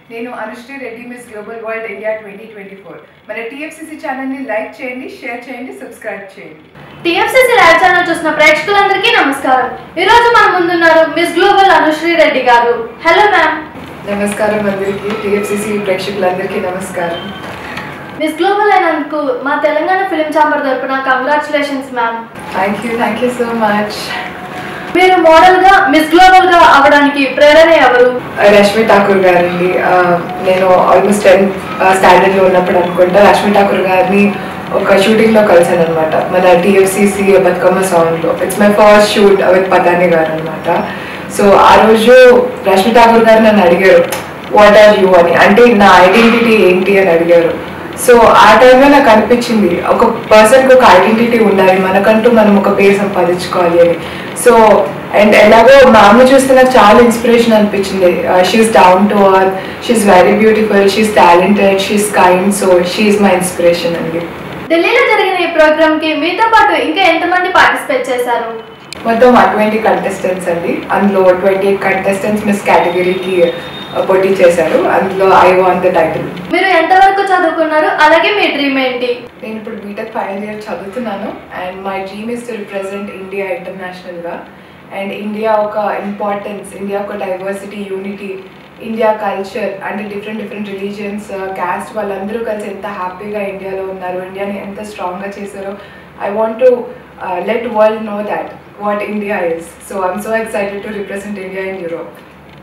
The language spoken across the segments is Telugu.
నేను Anushree Reddy miss global world India twenty twenty four మన టీఎఫ్సిసి ఛానల్ని లైక్ చేయండి షేర్ చేయండి సబ్స్క్రైబ్ చేయండి టీఎఫ్సీసీ లైవ్ ఛానల్ చూసిన ప్రేక్షకులందరికీ నమస్కారం ఈ రోజు మన ముందున్నారు మిస్ గ్లోబల్ అనుశ్రీ రెడ్డి గారు హలో మ్యామ్ నమస్కారం అందరికీ టీఎఫ్సిసి ప్రేక్షకులందరికీ నమస్కారం మిస్ గ్లోబల్ అయినందుకు మా తెలంగాణ ఫిలిం ఛాంబర్ తరపున congratulations ma'am thank you thank you so much మీరు మోడల్ గా మిస్ గ్లోబల్ గా అవడానికి ప్రేరణ ఎవరు రష్మి ఠాకూర్ గారండి ఆ, నేను ఆల్మోస్ట్ టెన్త్ స్టాండర్డ్లో ఉన్నప్పుడు అనుకుంటా రష్మి ఠాకూర్ గారిని ఒక షూటింగ్లో కలిసాను అనమాట మన టీఎఫ్సిసి బతుకమ్మ సాంగ్లో it's my first shoot with Patani garu అనమాట సో ఆ రోజు రష్మి ఠాకూర్ గారు నన్ను అడిగారు వాట్ ఆర్ యూ అని అంటే నా ఐడెంటిటీ ఏంటి అని అడిగారు సో ఆ టైంలో నాకు అనిపించింది ఒక పర్సన్కి ఒక ఐడెంటిటీ ఉండాలి మనకంటూ మనం ఒక పేరు సంపాదించుకోవాలి అని సో అండ్ ఎలాగో మా అమ్మ చూస్తే నాకు చాలా ఇన్స్పిరేషన్ అనిపించింది she's down to earth she's very beautiful she's talented she's kind so she's my inspiration అండి ఢిల్లీలో జరిగిన ఈ ప్రోగ్రామ్ కి మీతో పాటు ఇంకా ఎంతమంది పార్టిసిపేట్ చేశారు మొత్తం ట్వంటీ కంటెస్టెంట్స్ అండి అందులో ట్వంటీ ఎయిట్ కంటెస్టెంట్స్ మిస్ కేటగిరీకి పోటీ చేశారు అందులో ఐ వాంట్ ద టైటిల్ మీరు ఎంతవరకు చదువుకున్నారు అలాగే మీ డ్రీమ్ ఏంటి నేను ఇప్పుడు బీటెక్ ఫైనల్ ఇయర్ చదువుతున్నాను and my dream is to represent India ఇంటర్నేషనల్గా అండ్ ఇండియా ఒక ఇంపార్టెన్స్ ఇండియా ఒక డైవర్సిటీ యూనిటీ ఇండియా కల్చర్ అంటే డిఫరెంట్ డిఫరెంట్ రిలీజియన్స్ క్యాస్ట్ వాళ్ళందరూ కలిసి ఎంత హ్యాపీగా ఇండియాలో ఉన్నారు ఇండియాని ఎంత స్ట్రాంగ్గా చేశారో I want to let world know that what India is so I'm so excited to represent India in Europe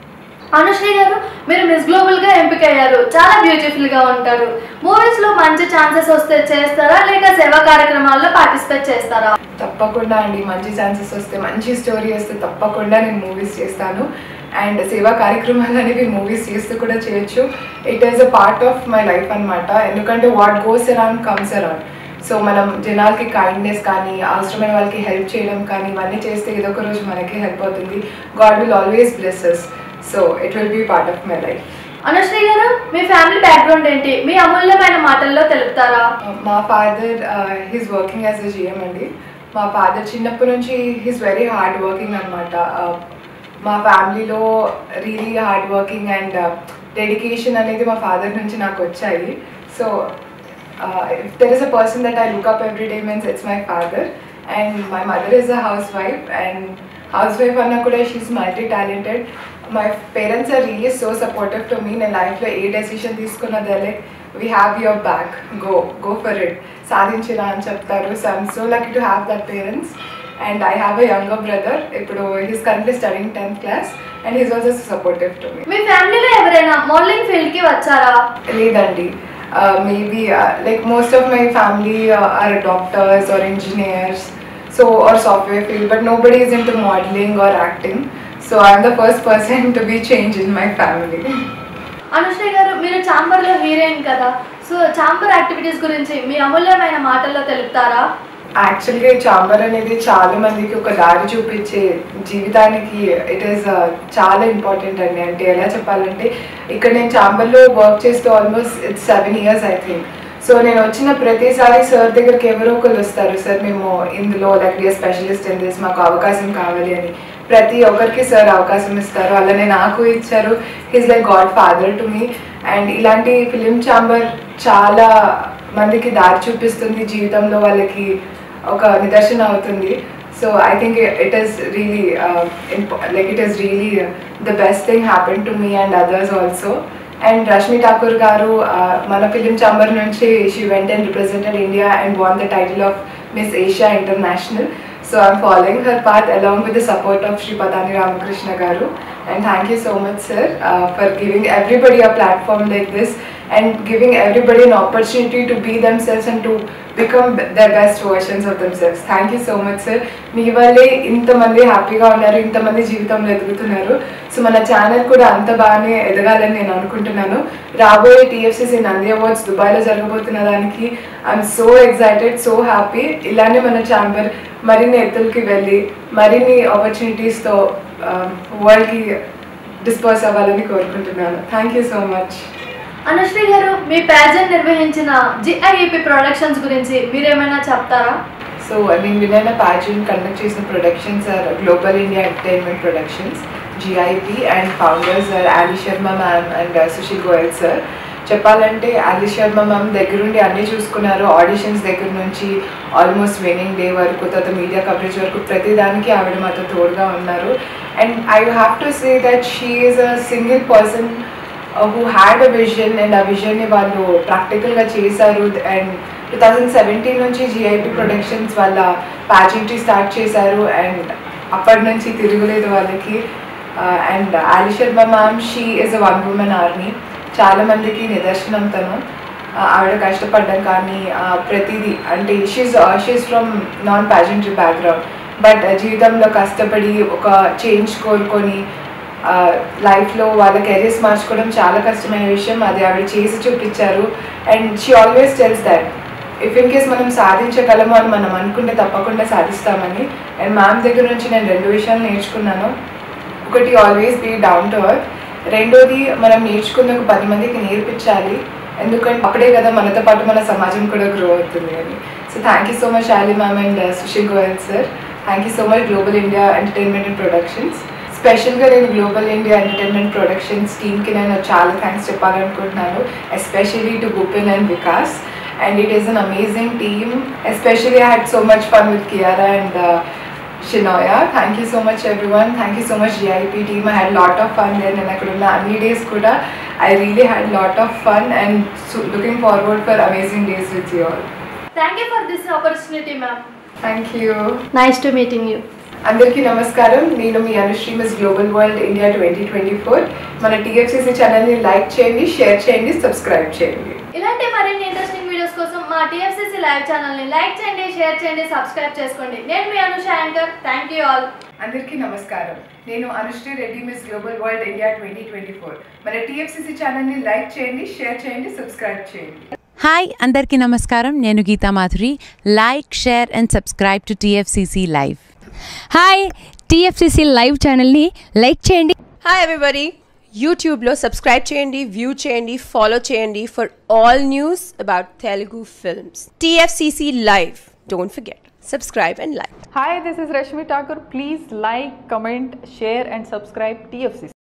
Anushree garu మీరు మిస్ గ్లోబల్ గా ఎంపికయ్యారు చాలా బ్యూటిఫుల్ గా ఉంటారు మూవీస్ లో మంచి ఛాన్సెస్ వస్తే చేస్తారా లేక సేవా కార్యక్రమాల్లో పార్టిసిపేట్ చేస్తారా తప్పకుండా అండి మంచి ఛాన్సెస్ వస్తే మంచి స్టోరీ వస్తే తప్పకుండా నేను మూవీస్ చేస్తాను అండ్ సేవా కార్యక్రమాలు అనేవి మూవీస్ చేస్తూ కూడా చేయొచ్చు it is a part of my life అనమాట ఎందుకంటే what goes around comes around so మనం జనాలకి కైండ్నెస్ కానీ అవసరమైన వాళ్ళకి హెల్ప్ చేయడం కానీ ఇవన్నీ చేస్తే ఏదో ఒక రోజు మనకి హెల్ప్ అవుతుంది God will always blesses so it will be part of my life Anushree garu మీ ఫ్యామిలీ బ్యాక్గ్రౌండ్ ఏంటి మీ అమూల్యమైన మాటల్లో తెలుపుతారా మా father he's working as a GM అండి మా ఫాదర్ చిన్నప్పటి నుంచి హీస్ వెరీ హార్డ్ వర్కింగ్ అనమాట మా ఫ్యామిలీలో really hard working and dedication అనేది మా ఫాదర్ నుంచి నాకు వచ్చాయి so if there is a person that I look up every day means it's my father and my mother is a housewife and housewife అన్నా కూడా she's multi talented my parents are really so supportive to me నేను లైఫ్లో ఏ డెసిషన్ తీసుకున్నదే like we have your back go go for it సాధించిరా అని చెప్తారు so I'm so lucky to have that parents and I have a younger brother ఇప్పుడు he's currently studying tenth class and he's also supportive to me మీ ఫ్యామిలీలో ఎవరైనా మోడలింగ్ ఫీల్డ్ కి వచ్చారా లేదండి maybe like most of my family are doctors or engineers so or software field but nobody is into modeling or acting so I'm the first person to be change in my family Anusri garu మీరు ఛాంబర్ లో హీరోయిన్ కదా సో ఛాంబర్ యాక్టివిటీస్ గురించి మీ అమూల్యమైన మాటల్లో తెలుపుతారా యాక్చువల్గా ఈ చాంబర్ అనేది చాలా మందికి ఒక దారి చూపించే జీవితానికి ఇట్ ఈస్ చాలా ఇంపార్టెంట్ అండి అంటే ఎలా చెప్పాలంటే ఇక్కడ నేను చాంబర్లో వర్క్ చేస్తూ almost it's seven years I think so నేను వచ్చిన ప్రతిసారి సార్ దగ్గరికి ఎవరో ఒకరు వస్తారు సార్ మేము ఇందులో like we are specialist in this మాకు అవకాశం కావాలి అని ప్రతి ఒక్కరికి సార్ అవకాశం ఇస్తారు అలానే నాకు ఇచ్చారు he's like godfather to me and ఇలాంటి ఫిలిం ఛాంబర్ చాలా మందికి దారి చూపిస్తుంది జీవితంలో వాళ్ళకి ఒక నిదర్శన అవుతుంది so I think it is really like it is really the best thing happen to me and others also and Rashmi Thakur garu uh, మన ఫిలిం ఛాంబర్ నుంచి she went and represented India and won the title of miss Asia international so I'm following her path along with the support of Shri Patani Ramakrishna garu and thank you so much sir for giving everybody a platform like this and giving everybody an opportunity to be themselves and to become their best versions of themselves. Thank you so much, sir. మీ వల్లే ఇంతమంది హ్యాపీగా ఉన్నారు ఇంతమంది జీవితంలో ఎదుగుతున్నారు సో మన ఛానల్ కూడా అంత బాగానే ఎదగాలని నేను అనుకుంటున్నాను రాబోయే టీఎఫ్సీసీ నంది అవార్డ్స్ దుబాయ్లో జరగబోతున్న దానికి I'm so excited so happy ఇలానే మన ఛాంబర్ మరిన్ని ఎత్తులకి వెళ్ళి మరిన్ని ఆపర్చునిటీస్తో వరల్డ్కి డిస్పర్స్ అవ్వాలని కోరుకుంటున్నాను thank you so much Anushree garu మీ ప్యాజెంట్ నిర్వహించిన జిఐఈపి ప్రొడక్షన్స్ గురించి మీరేమైనా చెప్తారా సో నేను వినైన ప్యాజెంట్ కండక్ట్ చేసిన productions are global India entertainment productions GIP and founders Ali Sharma ma'am and Sushil Goyal sir చెప్పాలంటే అలీ శర్మ మ్యామ్ దగ్గరుండి అన్నీ చూసుకున్నారు ఆడిషన్స్ దగ్గర నుంచి ఆల్మోస్ట్ విన్నింగ్ డే వరకు తర్వాత మీడియా కవరేజ్ వరకు ప్రతి దానికి ఆవిడ మాతో తోడుగా ఉన్నారు and I have to say that she is a single person who had a vision and ఆ విజన్ని వాళ్ళు ప్రాక్టికల్గా చేశారు అండ్ టూ థౌజండ్ సెవెంటీన్ నుంచి జిఐపి ప్రొడక్షన్స్ వాళ్ళ ప్యాజెంట్రీ స్టార్ట్ చేశారు అండ్ అప్పటి నుంచి తిరుగులేదు వాళ్ళకి and Ali Sharma ma'am she is a one women army చాలా మందికి నిదర్శనం తను ఆ, ఆవిడ కష్టపడ్డం కానీ ఆ, ప్రతిదీ అంటే she's she's from non pageantry background but జీవితంలో కష్టపడి ఒక చేంజ్ కోరుకొని లైఫ్లో వాళ్ళ కెరీర్స్ మార్చుకోవడం చాలా కష్టమైన విషయం అది ఆవిడ చేసి చూపించారు and she always tells that if in case మనం సాధించగలము అని మనం అనుకుంటే తప్పకుండా సాధిస్తామని అండ్ మ్యామ్ దగ్గర నుంచి నేను రెండు విషయాలు నేర్చుకున్నాను ఒకటి always be down to earth రెండోది మనం నేర్చుకున్న ఒక పది మందికి నేర్పించాలి ఎందుకంటే అప్పుడే కదా మనతో పాటు మన సమాజం కూడా గ్రో అవుతుంది అని so thank you so much Ali ma'am and Sushil Goyal sir thank you so much global India entertainment and productions స్పెషల్గా నేను గ్లోబల్ ఇండియా ఎంటర్టైన్మెంట్ ప్రొడక్షన్స్ టీమ్కి నేను చాలా థ్యాంక్స్ చెప్పాలనుకుంటున్నాను especially to Bhupen and Vikas and it is an amazing team especially I had so much fun with Kiara and Shinoya thank you so much everyone thank you so much GIP team I had lot of fun నేను అక్కడ ఉన్న అన్ని డేస్ కూడా I really had lot of fun and looking forward for amazing days with you all thank you for this opportunity ma'am thank you nice to meeting you అందరికీ నమస్కారం నేను మీ Anushree miss global world India twenty twenty four మన టీఎఫ్సీసీ ఛానల్ని లైక్ చేయండి షేర్ చేయండి సబ్స్క్రైబ్ చేయండి ఇలాంటి మరిన్ని ఇంట్రెస్టింగ్ వీడియోస్ కోసం మా టీఎఫ్సీసీ లైవ్ ఛానల్ని లైక్ చేయండి షేర్ చేయండి సబ్స్క్రైబ్ చేసుకోండి నేను మీ Anusha anchor thank you all అందరికీ నమస్కారం నేను Anushree Reddy miss global world India twenty twenty four మన టీఎఫ్సీసీ ఛానల్ని లైక్ చేయండి షేర్ చేయండి సబ్స్క్రైబ్ చేయండి హాయ్ అందరికీ నమస్కారం నేను Geetha Madhuri like share and subscribe to TFCC live hi TFCC live ఛానల్ని లైక్ చేయండి హాయ్ ఎవ్రీబడి యూట్యూబ్లో సబ్స్క్రైబ్ చేయండి వ్యూ చేయండి ఫాలో చేయండి for all news about Telugu films TFCC live don't forget subscribe and like Hi, this is Rashmi Thakur. Please like, comment, share, and subscribe TFCC.